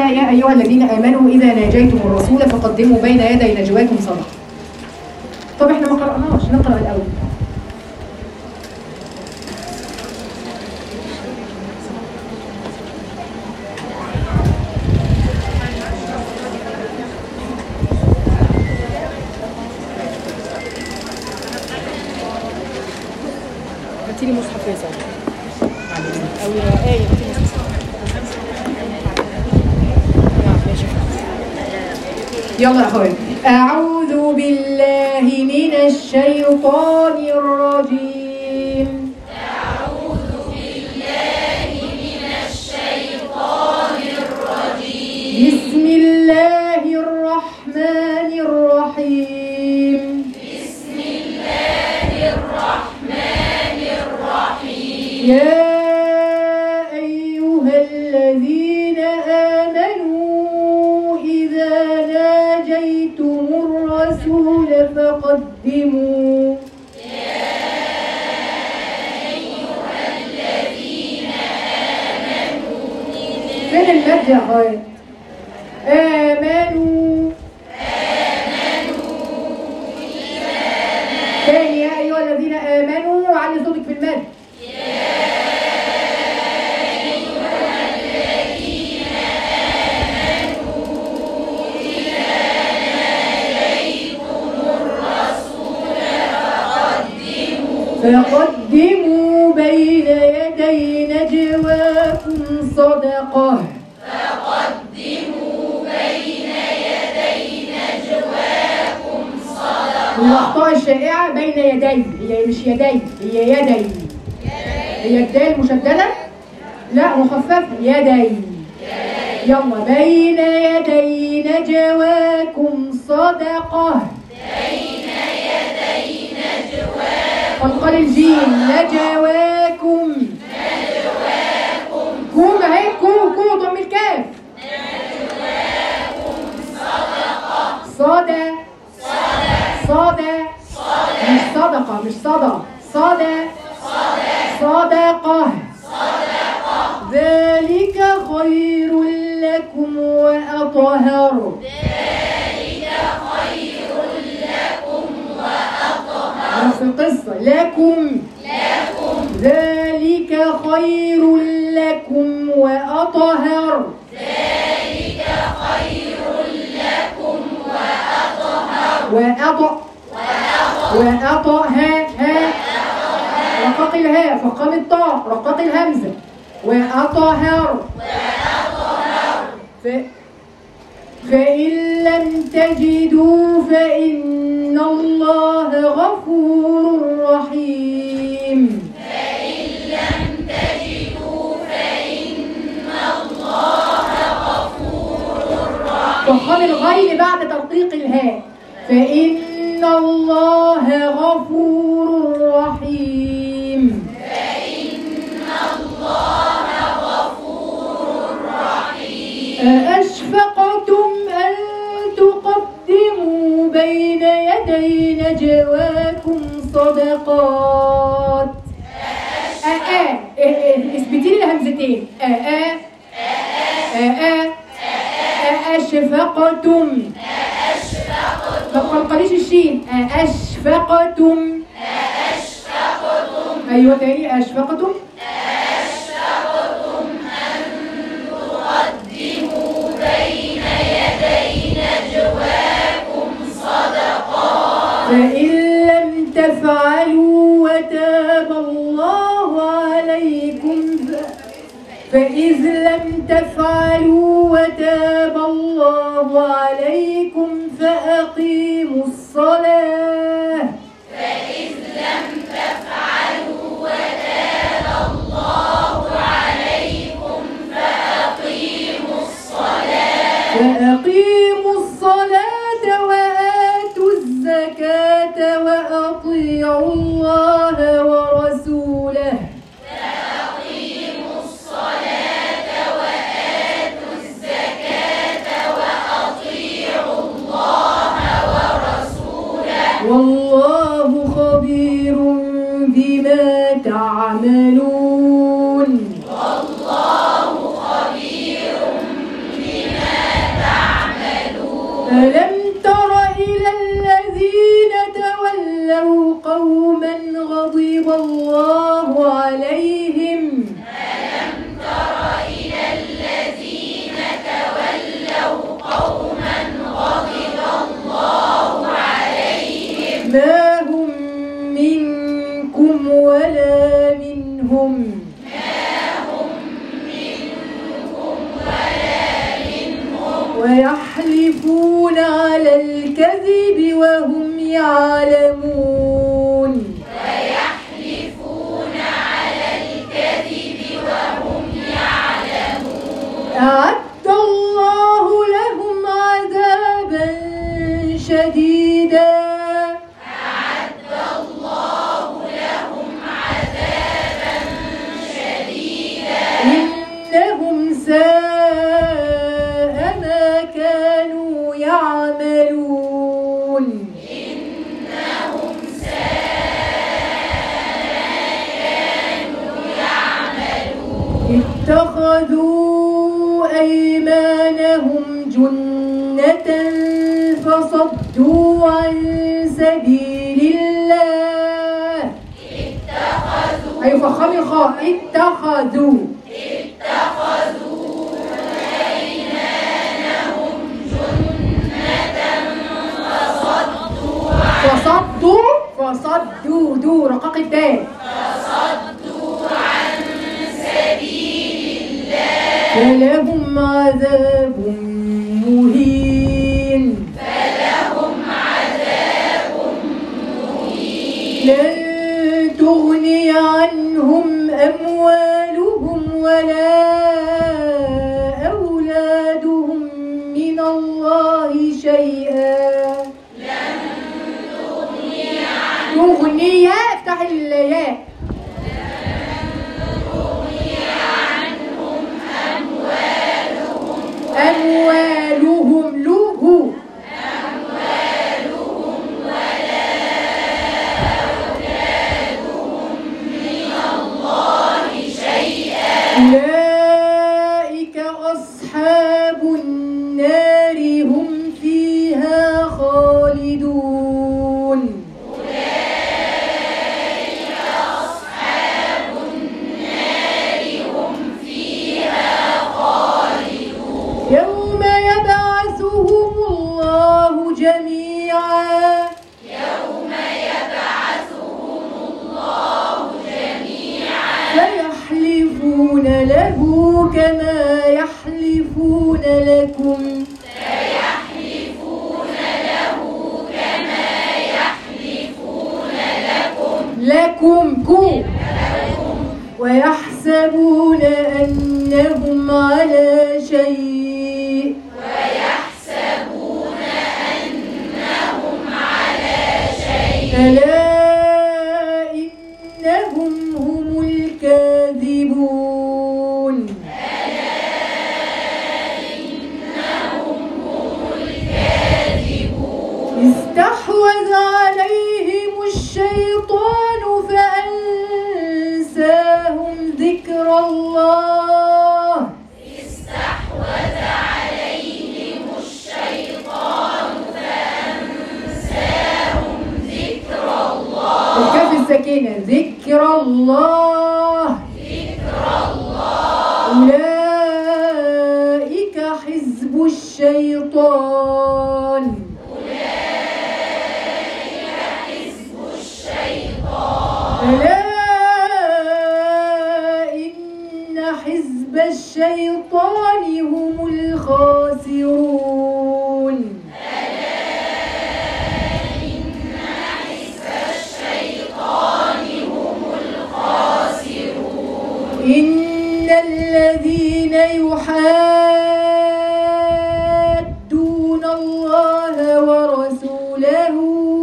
يا ايها الذين امنوا اذا ناجيتم الرسول فقدموا بين يدي نجواكم صدقه طب احنا ما قرأناش نقرأ الاول هاتي لي مصحف يا ساره او يا ايه هاتي لي مصحف نعم ماشي يلا يا اخوان اعوذ بالله من الشيطان الرجيم بسم الله الرحمن الرحيم يا أيها الذين آمنوا إذا ناجيتم الرسول فقدموا فين المد يا خالد؟ آمنوا تاني يا أيها الذين آمنوا علي صوتك في المد فقدموا بين يدي نجواكم صدقة الأخطاء الشائعة بين يدي هي مش يدي هي يدي هي الدال مشددة لا مخففة يدي يلا بين يدي نجواكم صدقة قلقل الجيم نجواكم كوم اهي كو كو ضم الكاف صدى صدى مش صدقة مش صدى صدى صدقة ذلك خير لكم وأطهر في القصة لكم ذلك خير لكم وأطهر وأطأ وأطأ ها ها رقق الهاء فقام الطاء رقق الهمزة وأطهر ف... فإن لم تجدوا فإن الله غفور رحيم فخام الغين بعد ترقيق الهاء فإن الله غفور رحيم أأشفقتم أن تقدموا بين يدي نجواكم صدقات أ أ اثبتي لي الهمزتين أ أ أ أ أأشفقتم ما تقلقليش الشين أأشفقتم أيوة تاني أأشفقتم فإن لم تفعلوا وتاب الله عليكم ف- فإذ لم تفعلوا وتاب الله عليكم فأقيموا الصلاة فأقيموا الصلاة وآتوا الزكاة وأطيعوا الله ورسوله والله خبير بما تعملون والله خبير بما ألم تر إلى الذين تولوا قوما غضب الله عليهم ما هم منكم ولا منهم ويحلفون على الكذب وهم يعلمون أعد الله لهم عذابا شديدا إنهم ساء ما كانوا يعملون اتخذوا أيمانهم جنة فصدوا عن سبيل الله أي فخم الخاء اتخذوا فصدوا فصدوا دو رقاق الدال فلهم عذاب مهين فلهم عذاب مهين لن تغني عنهم أموالهم ولا أولادهم من الله شيئا تغني افتح الياء أموالهم له أولئك أصحاب النار هم فيها خالدون يوم يبعثهم الله جميعا يوم يبعثهم الله جميعا فيحلفون له كما يحلفون لكم لكم كم ويحسبون أنهم على شيء ويحسبون أنهم على شيء ألا إنهم هم الكاذبون استحوذ عليهم الشيطان فأنساهم ذكر الله الكاف السكينة ذكر الله ذكر الله أولئك حزب الشيطان ألا إن حزب الشيطان هم الخاسرون إن الذين يحادون الله ورسوله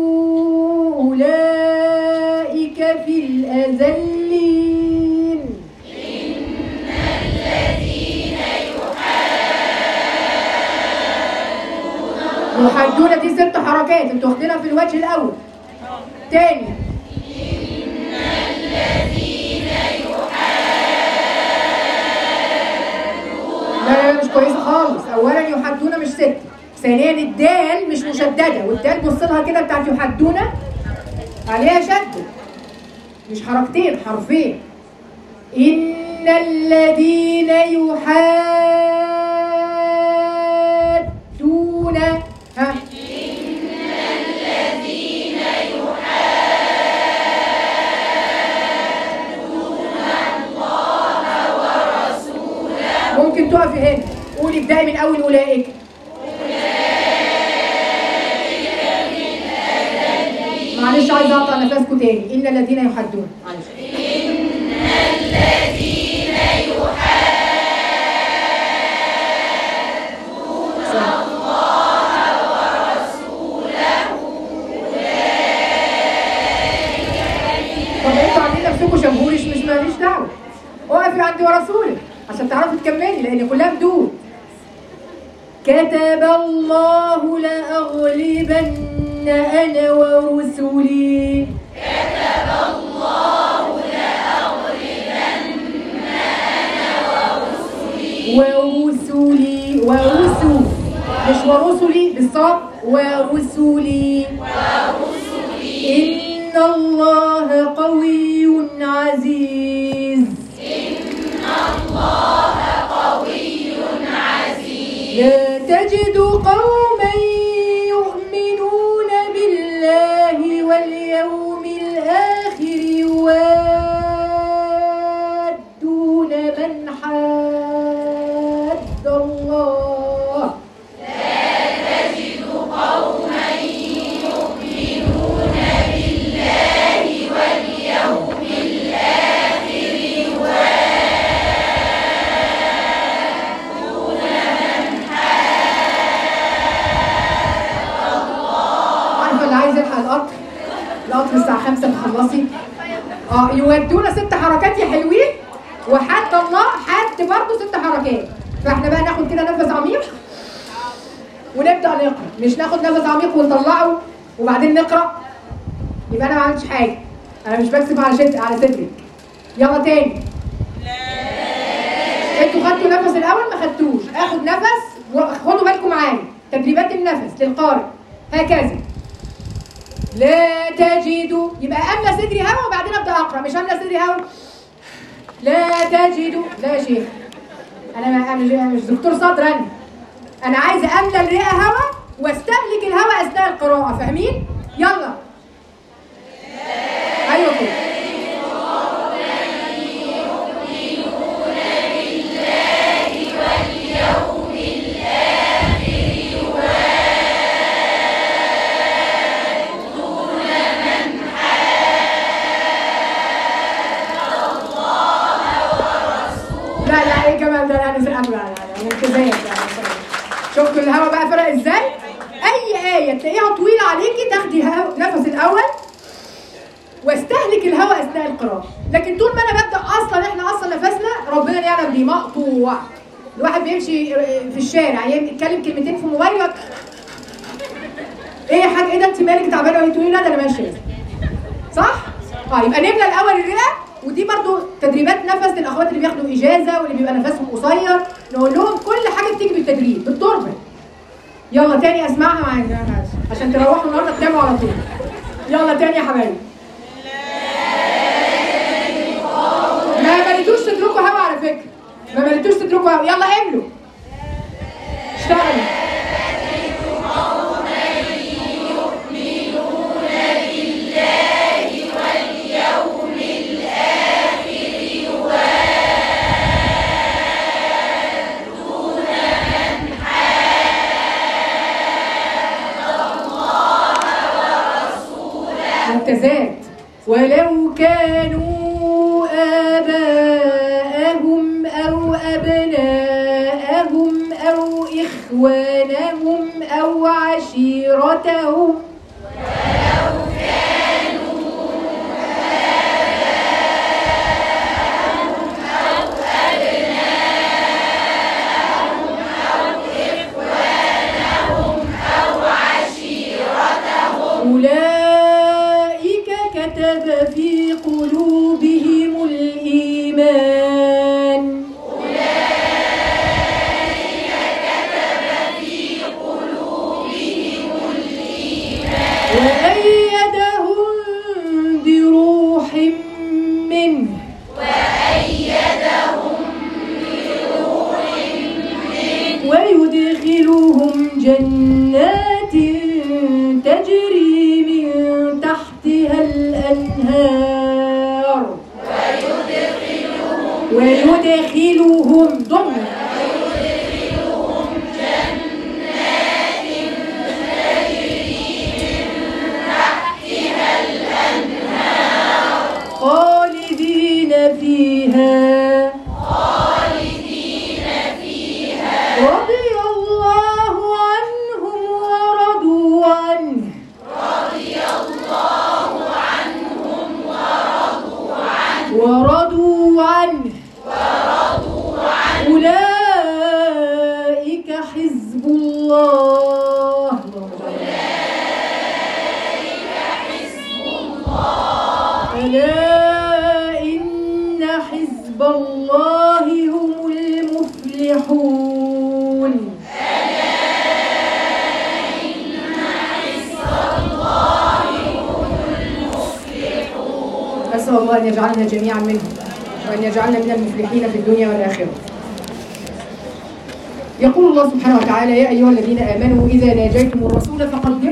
أولئك في الأذلين يحادون دي ست حركات انتوا واخدينها في الوجه الأول تاني لا لا لا مش كويسة خالص أولا يحدون مش ست ثانيا الدال مش مشدده والدال بص لها كده بتاعت يحدون عليها شد مش حركتين حرفين ان الذين يحادون ها ممكن تقفي هنا قولي ابدأي من اول اولئك معلش عايزه اقطع نفسكم تاني ان الذين يحدون معلش طب انتوا عاملين نفسكم شمهورش مش ماليش دعوه اقفي عندي ورسولك عشان تعرفي تكملي لان كلها بدون كتب الله لأغلبن أنا ورسلي ورسلي ورسل مش ورسلي بالصاد ورسلي إن الله قوي عزيز لا تجد قوما يؤمنون بالله واليوم الآخر يوادون من حاد الله عارفه اللي عايز يلحق القطر القطر الساعه 5 تخلصي اه يودونا ست حركات يا حلوين وحد الله حد برضه ست حركات فاحنا بقى ناخد كده نفس عميق ونبدا نقرا مش ناخد نفس عميق ونطلعه وبعدين نقرا يبقى انا ما عملتش حاجه انا مش بكسب على شد على صدري يلا تاني انتوا خدتوا نفس الاول ما خدتوش اخد نفس وخدوا بالكم معايا تدريبات النفس للقارئ هكذا لا تجد يبقى املى صدري هوا وبعدين ابدا اقرا مش املى صدري هوا لا تجد لا يا شيخ انا ما- أنا مش أنا مش دكتور صدر انا انا عايزه املى الرئه هوا واستهلك الهواء اثناء القراءه فاهمين يلا ايوه كده لا لا ايه الجمال ده لا نزل قبل لا لا ممتازات يعني شفتوا الهوا بقى فرق ازاي؟ اي ايه تلاقيها طويله عليكي تاخدي هوا- نفس الاول واستهلك الهواء اثناء القراءه لكن طول ما انا ببدا اصلا احنا اصلا نفسنا ربنا يعلم بيه مقطوع الواحد بيمشي في الشارع يتكلم كلمتين في موبايله ايه يا حاج ايه ده انت مالك تعبانه وهي تقولي لا ده انا ماشيه صح؟ اه يبقى نملى الاول الرئه ودي برضو تدريبات نفس للاخوات اللي بياخدوا اجازه واللي بيبقى نفسهم قصير نقول لهم كل حاجه بتيجي بالتدريب بالضرب يلا تاني اسمعها معايا عشان تروحوا النهارده تناموا على طول يلا تاني يا حبايبي ما مليتوش تتركوا هوا على فكره ما مليتوش تتركوا هوا يلا املوا اشتغلوا ممتازات ولو كانوا آباءهم أو أبناءهم أو إخوانهم أو عشيرتهم أولئك كتب في قلوبهم الإيمان ويدخلهم جنات تجري من تحتها الأنهار ويدخلهم ضمن خالدين فيها خالدين فيها رضي الله عنهم ورضوا عنه رضي الله عنهم ورضوا عنه ورضوا عنه ورضوا عنه أولئك حزب الله ألا إن حزب الله هم المفلحون أسأل الله أن يجعلنا جميعا منهم وأن يجعلنا من المفلحين في الدنيا والآخرة يقول الله سبحانه وتعالى يا أيها الذين آمنوا إذا ناجيتم الرسول فقدموا